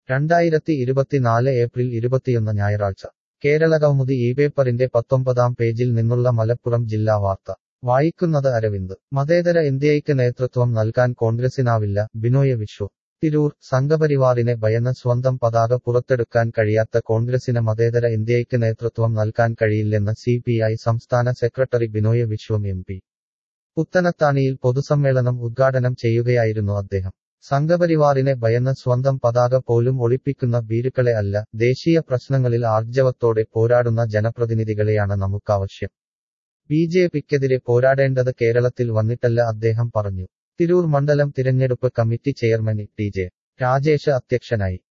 രണ്ടായിരത്തി ഇരുപത്തിനാല് ഏപ്രിൽ ഇരുപത്തിയൊന്ന് ഞായറാഴ്ച കേരള കൗമുദി ഈ പേപ്പറിന്റെ പത്തൊമ്പതാം പേജിൽ നിന്നുള്ള മലപ്പുറം ജില്ലാ വാർത്ത വായിക്കുന്നത് അരവിന്ദ് മതേതര ഇന്ത്യയ്ക്ക് നേതൃത്വം നൽകാൻ കോൺഗ്രസിനാവില്ല ബിനോയ് വിശ്വം തിരൂർ സംഘപരിവാറിനെ ഭയന്ന് സ്വന്തം പതാക പുറത്തെടുക്കാൻ കഴിയാത്ത കോൺഗ്രസിന് മതേതര ഇന്ത്യയ്ക്ക് നേതൃത്വം നൽകാൻ കഴിയില്ലെന്ന് സി പി ഐ സംസ്ഥാന സെക്രട്ടറി ബിനോയ് വിശ്വം എം പി പുത്തനത്താണിയിൽ പൊതുസമ്മേളനം ഉദ്ഘാടനം ചെയ്യുകയായിരുന്നു അദ്ദേഹം സംഘപരിവാറിനെ ഭയന്ന് സ്വന്തം പതാക പോലും ഒളിപ്പിക്കുന്ന ഭീരുക്കളെ അല്ല ദേശീയ പ്രശ്നങ്ങളിൽ ആർജവത്തോടെ പോരാടുന്ന ജനപ്രതിനിധികളെയാണ് നമുക്കാവശ്യം ബി ജെ പിക്കെതിരെ പോരാടേണ്ടത് കേരളത്തിൽ വന്നിട്ടല്ല അദ്ദേഹം പറഞ്ഞു തിരൂർ മണ്ഡലം തിരഞ്ഞെടുപ്പ് committee chairman T J Rajesh അധ്യക്ഷനായി